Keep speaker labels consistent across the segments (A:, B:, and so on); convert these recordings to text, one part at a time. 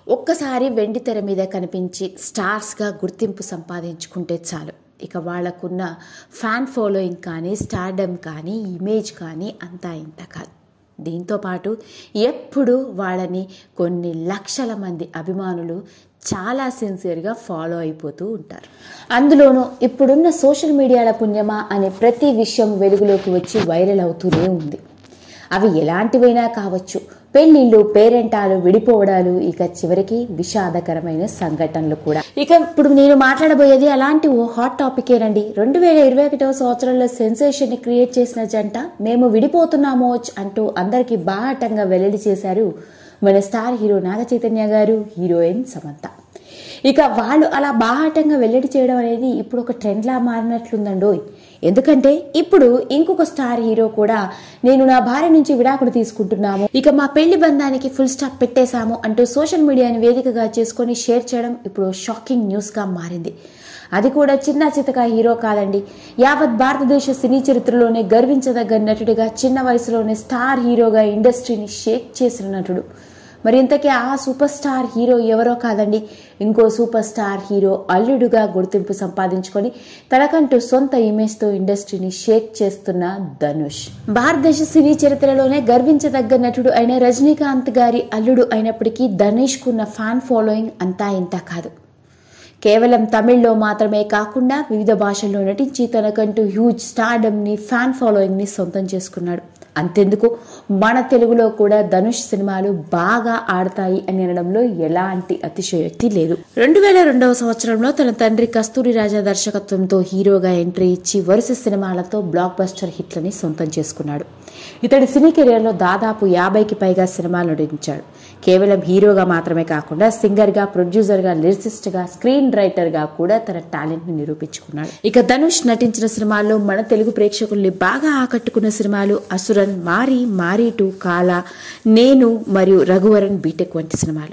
A: ఒక్కసారి వెండి తెర మీద కనిపించి స్టార్స్గా గుర్తింపు సంపాదించుకుంటే చాలు ఇక వాళ్ళకున్న ఫ్యాన్ ఫాలోయింగ్ కానీ స్టార్డమ్ కానీ ఇమేజ్ కానీ అంతా ఇంత కాదు దీంతోపాటు ఎప్పుడు వాళ్ళని కొన్ని లక్షల మంది అభిమానులు చాలా సిన్సియర్గా ఫాలో అయిపోతూ ఉంటారు అందులోనూ ఇప్పుడున్న సోషల్ మీడియాల పుణ్యమా అనే ప్రతి విషయం వెలుగులోకి వచ్చి వైరల్ అవుతూనే ఉంది అవి ఎలాంటివైనా కావచ్చు పెళ్లిళ్ళు పేరెంటాలు విడిపోవడాలు ఇక చివరికి విషాదకరమైన సంఘటనలు కూడా ఇక ఇప్పుడు నేను మాట్లాడబోయేది అలాంటి ఓ హాట్ టాపికేనండి రెండు వేల ఇరవై ఒకటవ సంవత్సరంలో సెన్సేషన్ ని క్రియేట్ చేసిన జంట మేము విడిపోతున్నామో అంటూ అందరికీ బాహటంగా వెల్లడి చేశారు మన స్టార్ హీరో నాగ చైతన్య గారు హీరోయిన్ సమంత ఇక వాళ్ళు అలా బాహాటంగా వెల్లడి చేయడం అనేది ఇప్పుడు ఒక ట్రెండ్లా మారినట్లుందండోయ్ ఎందుకంటే ఇప్పుడు ఇంకొక స్టార్ హీరో కూడా నేను నా భార్య నుంచి విడాకులు తీసుకుంటున్నాము ఇక మా పెళ్లి బంధానికి ఫుల్ స్టాప్ పెట్టేశాము అంటూ సోషల్ మీడియాని వేదికగా చేసుకొని షేర్ చేయడం ఇప్పుడు షాకింగ్ న్యూస్గా మారింది అది కూడా చిన్న చితక హీరో కాదండి యావత్ భారతదేశ సినీ చరిత్రలోనే గర్వించదగ్గ నటుడిగా చిన్న వయసులోనే స్టార్ హీరోగా ఇండస్ట్రీని షేక్ చేసిన నటుడు మరి ఇంతకీ ఆ సూపర్ స్టార్ హీరో ఎవరో కాదండి ఇంకో సూపర్ స్టార్ హీరో అల్లుడుగా గుర్తింపు సంపాదించుకొని తనకంటూ సొంత ఇమేజ్తో ఇండస్ట్రీని షేక్ చేస్తున్న ధనుష్ భారతదేశ సినీ చరిత్రలోనే గర్వించదగ్గ నటుడు అయిన రజనీకాంత్ గారి అల్లుడు అయినప్పటికీ ధనుష్కున్న ఫ్యాన్ ఫాలోయింగ్ అంతా ఇంత కాదు కేవలం తమిళ్లో మాత్రమే కాకుండా వివిధ భాషల్లో నటించి తనకంటూ హ్యూజ్ స్టార్డమ్ని ఫ్యాన్ ఫాలోయింగ్ని సొంతం చేసుకున్నాడు అంతెందుకు మన తెలుగులో కూడా ధనుష్ సినిమాలు బాగా ఆడతాయి అని అనడంలో ఎలాంటి అతిశయోక్తి లేదు రెండు వేల రెండవ సంవత్సరంలో తన తండ్రి కస్తూరి రాజా దర్శకత్వంతో హీరోగా ఎంట్రీ ఇచ్చి వరుస సినిమాలతో బ్లాక్ బస్టర్ హిట్లని సొంతం చేసుకున్నాడు ఇతడి సినీ కెరియర్లో దాదాపు యాభైకి పైగా సినిమాలు నటించాడు కేవలం హీరోగా మాత్రమే కాకుండా సింగర్గా ప్రొడ్యూసర్గా లిరిసిస్ట్గా స్క్రీన్ రైటర్గా కూడా తన టాలెంట్ని నిరూపించుకున్నాడు ఇక ధనుష్ నటించిన సినిమాల్లో మన తెలుగు ప్రేక్షకుల్ని బాగా ఆకట్టుకున్న సినిమాలు అసురన్ మారి మారి టు కాలా నేను మరియు రఘువరన్ బీటెక్ వంటి సినిమాలు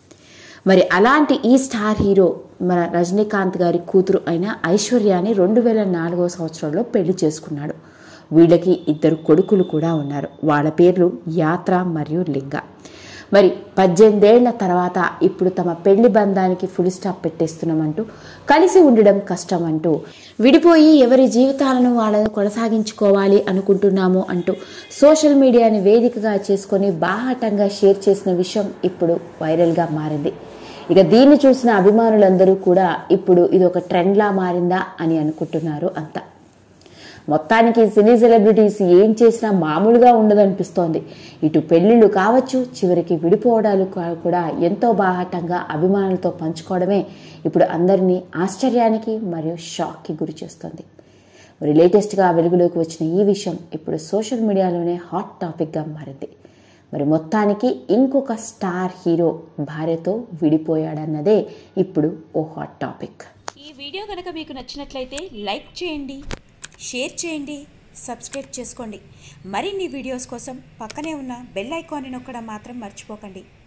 A: మరి అలాంటి ఈ స్టార్ హీరో మన రజనీకాంత్ గారి కూతురు అయిన ఐశ్వర్యాని రెండు వేల నాలుగవ సంవత్సరంలో పెళ్లి చేసుకున్నాడు వీళ్ళకి ఇద్దరు కొడుకులు కూడా ఉన్నారు వాళ్ళ పేర్లు యాత్ర మరియు లింగ మరి పద్దెనిమిదేళ్ల తర్వాత ఇప్పుడు తమ పెళ్లి బంధానికి ఫుల్ స్టాప్ పెట్టేస్తున్నామంటూ కలిసి ఉండడం కష్టం అంటూ విడిపోయి ఎవరి జీవితాలను వాళ్ళని కొనసాగించుకోవాలి అనుకుంటున్నాము అంటూ సోషల్ మీడియాని వేదికగా చేసుకొని బాహాటంగా షేర్ చేసిన విషయం ఇప్పుడు వైరల్గా మారింది ఇక దీన్ని చూసిన అభిమానులందరూ కూడా ఇప్పుడు ఇది ఒక ట్రెండ్లా మారిందా అని అనుకుంటున్నారు అంతా మొత్తానికి సినీ సెలబ్రిటీస్ ఏం చేసినా మామూలుగా ఉండదనిపిస్తోంది ఇటు పెళ్లిళ్ళు కావచ్చు చివరికి విడిపోవడాలు కా- కూడా ఎంతో బాహాటంగా అభిమానులతో పంచుకోవడమే ఇప్పుడు అందరినీ ఆశ్చర్యానికి మరియు షాక్కి గురి చేస్తోంది మరి లేటెస్ట్గా వెలుగులోకి వచ్చిన ఈ విషయం ఇప్పుడు సోషల్ మీడియాలోనే హాట్ టాపిక్గా మారింది మరి మొత్తానికి ఇంకొక స్టార్ హీరో భార్యతో విడిపోయాడన్నదే ఇప్పుడు ఓ హాట్ టాపిక్
B: ఈ వీడియో కనుక మీకు నచ్చినట్లయితే లైక్ చేయండి షేర్ చేయండి సబ్స్క్రైబ్ చేసుకోండి మరిన్ని వీడియోస్ కోసం పక్కనే ఉన్న బెల్ ఐకాన్ని నొక్కడం మాత్రం మర్చిపోకండి